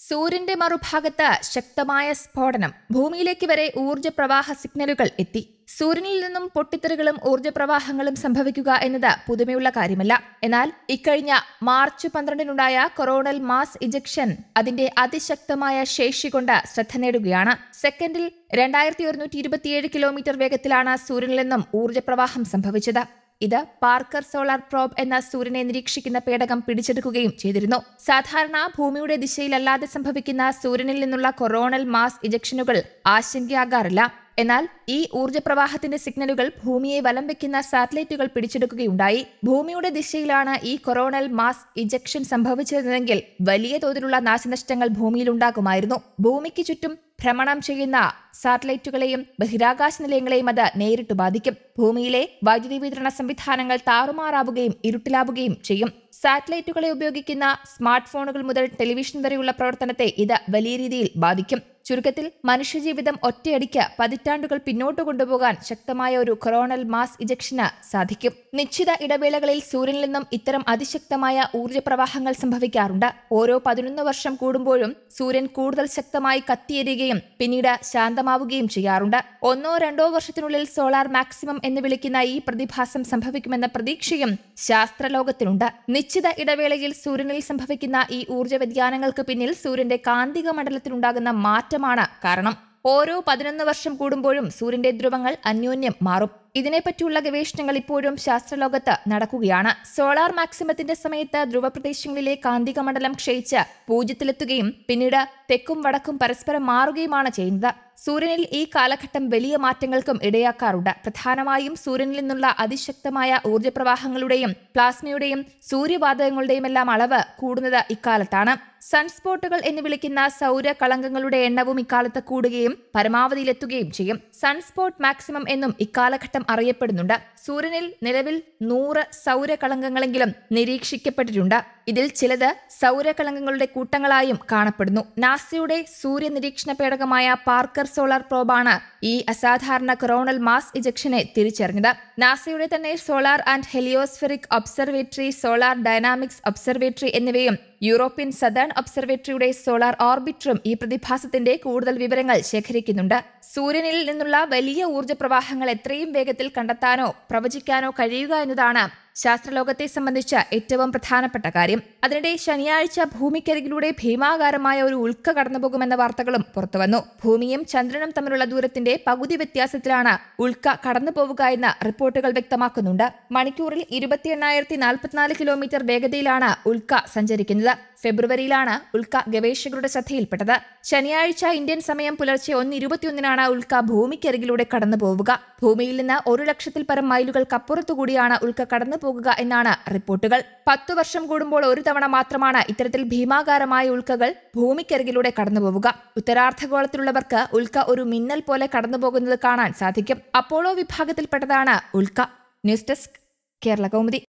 സൂര്യന്റെ മറുഭാഗത്ത് ശക്തമായ സ്ഫോടനം ഭൂമിയിലേക്ക് വരെ ഊർജ്ജ പ്രവാഹ സിഗ്നലുകൾ എത്തി സൂര്യനിൽ നിന്നും പൊട്ടിത്തെറികളും ഊർജ്ജ പ്രവാഹങ്ങളും സംഭവിക്കുക എന്നത് പുതുമയുള്ള കാര്യമല്ല എന്നാൽ ഇക്കഴിഞ്ഞ മാർച്ച് പന്ത്രണ്ടിനുണ്ടായ കൊറോണൽ മാസ് ഇജക്ഷൻ അതിന്റെ അതിശക്തമായ ശേഷി കൊണ്ട് ശ്രദ്ധ നേടുകയാണ് സെക്കൻഡിൽ രണ്ടായിരത്തി ഒരുന്നൂറ്റി ഇരുപത്തിയേഴ് കിലോമീറ്റർ വേഗത്തിലാണ് സൂര്യനിൽ നിന്നും ഊർജ്ജ പ്രവാഹം സംഭവിച്ചത് ഇത് പാർക്കർ സോളാർ പ്രോബ് എന്ന സൂര്യനെ നിരീക്ഷിക്കുന്ന പേടകം പിടിച്ചെടുക്കുകയും ചെയ്തിരുന്നു സാധാരണ ഭൂമിയുടെ ദിശയിലല്ലാതെ സംഭവിക്കുന്ന സൂര്യനിൽ നിന്നുള്ള കൊറോണൽ മാസ് ഇജക്ഷനുകൾ ആശങ്കയാകാറില്ല എന്നാൽ ഈ ഊർജ്ജ പ്രവാഹത്തിന്റെ സിഗ്നലുകൾ ഭൂമിയെ വലം വെക്കുന്ന സാറ്റലൈറ്റുകൾ പിടിച്ചെടുക്കുകയുണ്ടായി ഭൂമിയുടെ ദിശയിലാണ് ഈ കൊറോണൽ മാസ് ഇജക്ഷൻ സംഭവിച്ചതെങ്കിൽ വലിയ തോതിലുള്ള നാശനഷ്ടങ്ങൾ ഭൂമിയിലുണ്ടാകുമായിരുന്നു ഭൂമിക്ക് ചുറ്റും ഭ്രമണം ചെയ്യുന്ന സാറ്റലൈറ്റുകളെയും ബഹിരാകാശ നിലയങ്ങളെയും അത് നേരിട്ട് ബാധിക്കും ഭൂമിയിലെ വൈദ്യുതി വിതരണ സംവിധാനങ്ങൾ താറുമാറാവുകയും ഇരുട്ടിലാവുകയും ചെയ്യും സാറ്റലൈറ്റുകളെ ഉപയോഗിക്കുന്ന സ്മാർട്ട് ഫോണുകൾ മുതൽ ടെലിവിഷൻ വരെയുള്ള പ്രവർത്തനത്തെ ഇത് വലിയ രീതിയിൽ ബാധിക്കും ചുരുക്കത്തിൽ മനുഷ്യജീവിതം ഒറ്റയടിക്ക് പതിറ്റാണ്ടുകൾ പിന്നോട്ട് കൊണ്ടുപോകാൻ ശക്തമായ ഒരു കൊറോണൽ മാസ് ഇജക്ഷന് സാധിക്കും നിശ്ചിത ഇടവേളകളിൽ സൂര്യനിൽ നിന്നും ഇത്തരം അതിശക്തമായ ഊർജ്ജ പ്രവാഹങ്ങൾ സംഭവിക്കാറുണ്ട് ഓരോ പതിനൊന്ന് വർഷം കൂടുമ്പോഴും സൂര്യൻ കൂടുതൽ ശക്തമായി കത്തിയെരിയുകയും പിന്നീട് ശാന്തമാവുകയും ചെയ്യാറുണ്ട് ഒന്നോ രണ്ടോ വർഷത്തിനുള്ളിൽ സോളാർ മാക്സിമം എന്ന് വിളിക്കുന്ന ഈ പ്രതിഭാസം സംഭവിക്കുമെന്ന പ്രതീക്ഷയും ശാസ്ത്രലോകത്തിനുണ്ട് നിശ്ചിത ഇടവേളയിൽ സൂര്യനിൽ സംഭവിക്കുന്ന ഈ ഊർജ്ജ വ്യതിയാനങ്ങൾക്ക് പിന്നിൽ സൂര്യന്റെ കാന്തിക മണ്ഡലത്തിലുണ്ടാകുന്ന മാറ്റമാണ് കാരണം ഓരോ പതിനൊന്ന് വർഷം കൂടുമ്പോഴും സൂര്യന്റെ ധ്രുവങ്ങൾ അന്യോന്യം മാറും ഇതിനെപ്പറ്റിയുള്ള ഗവേഷണങ്ങൾ ഇപ്പോഴും ശാസ്ത്രലോകത്ത് നടക്കുകയാണ് സോളാർ മാക്സിമത്തിന്റെ സമയത്ത് ധ്രുവപ്രദേശങ്ങളിലെ കാന്തിക മണ്ഡലം ക്ഷയിച്ച് പൂജ്യത്തിലെത്തുകയും പിന്നീട് തെക്കും വടക്കും പരസ്പരം മാറുകയുമാണ് ചെയ്യുന്നത് സൂര്യനിൽ ഈ കാലഘട്ടം വലിയ മാറ്റങ്ങൾക്കും ഇടയാക്കാറുണ്ട് പ്രധാനമായും സൂര്യനിൽ നിന്നുള്ള അതിശക്തമായ ഊർജ്ജ പ്രവാഹങ്ങളുടെയും പ്ലാസ്മയുടെയും സൂര്യവാതകങ്ങളുടെയും എല്ലാം അളവ് കൂടുന്നത് ഇക്കാലത്താണ് സൺസ്പോട്ടുകൾ എന്ന് വിളിക്കുന്ന സൗര കളങ്കങ്ങളുടെ എണ്ണവും ഇക്കാലത്ത് കൂടുകയും പരമാവധിയിലെത്തുകയും ചെയ്യും സൺസ്പോട്ട് മാക്സിമം എന്നും ഇക്കാലഘട്ടം അറിയപ്പെടുന്നുണ്ട് സൂര്യനിൽ നിലവിൽ നൂറ് സൗരകളങ്കങ്ങളെങ്കിലും നിരീക്ഷിക്കപ്പെട്ടിട്ടുണ്ട് ഇതിൽ ചിലത് സൗരകളങ്കങ്ങളുടെ കൂട്ടങ്ങളായും കാണപ്പെടുന്നു നാസയുടെ സൂര്യ നിരീക്ഷണ പേടകമായ പാർക്കർ സോളാർ പ്രോബാണ് ഈ അസാധാരണ കൊറോണൽ മാസ് ഇജക്ഷനെ തിരിച്ചറിഞ്ഞത് നാസയുടെ തന്നെ solar and heliospheric observatory solar dynamics observatory എന്നിവയും യൂറോപ്യൻ സദേൺ ഒബ്സർവേറ്ററിയുടെ സോളാർ ഓർബിറ്ററും ഈ പ്രതിഭാസത്തിന്റെ കൂടുതൽ വിവരങ്ങൾ ശേഖരിക്കുന്നുണ്ട് സൂര്യനിൽ നിന്നുള്ള വലിയ ഊർജ്ജ പ്രവാഹങ്ങൾ എത്രയും വേഗത്തിൽ കണ്ടെത്താനോ പ്രവചിക്കാനോ കഴിയുക എന്നതാണ് ശാസ്ത്രലോകത്തെ സംബന്ധിച്ച ഏറ്റവും പ്രധാനപ്പെട്ട കാര്യം അതിനിടെ ശനിയാഴ്ച ഭൂമിക്കരികിലൂടെ ഭീമാകാരമായ ഒരു ഉൽക്ക കടന്നുപോകുമെന്ന വാർത്തകളും പുറത്തുവന്നു ഭൂമിയും ചന്ദ്രനും തമ്മിലുള്ള ദൂരത്തിന്റെ പകുതി വ്യത്യാസത്തിലാണ് ഉൽക്ക കടന്നുപോവുക എന്ന് റിപ്പോർട്ടുകൾ വ്യക്തമാക്കുന്നുണ്ട് മണിക്കൂറിൽ ഇരുപത്തി എണ്ണായിരത്തി നാൽപ്പത്തിനാല് കിലോമീറ്റർ വേഗതയിലാണ് ഉൽക്ക സഞ്ചരിക്കുന്നത് ഫെബ്രുവരിയിലാണ് ഉൽക്ക ഗവേഷകരുടെ ശ്രദ്ധയിൽപ്പെട്ടത് ശനിയാഴ്ച ഇന്ത്യൻ സമയം പുലർച്ചെ ഒന്ന് ഇരുപത്തിയൊന്നിനാണ് ഉൽക്ക ഭൂമിക്കരികിലൂടെ കടന്നു പോവുക ഭൂമിയിൽ നിന്ന് ഒരു ലക്ഷത്തിൽ പരം മൈലുകൾക്കപ്പുറത്തുകൂടിയാണ് ഉൽക്ക കടന്നു പോകുക എന്നാണ് റിപ്പോർട്ടുകൾ പത്തു വർഷം കൂടുമ്പോൾ ഒരു തവണ മാത്രമാണ് ഇത്തരത്തിൽ ഭീമാകാരമായ ഉൽക്കകൾ ഭൂമിക്കരികിലൂടെ കടന്നുപോവുക ഉത്തരാർദ്ധഗോളത്തിലുള്ളവർക്ക് ഉൽക്ക ഒരു മിന്നൽ പോലെ കടന്നുപോകുന്നത് കാണാൻ സാധിക്കും അപ്പോളോ വിഭാഗത്തിൽപ്പെട്ടതാണ് ഉൽക്ക ന്യൂസ് ഡെസ്ക് കേരള കൗമുദി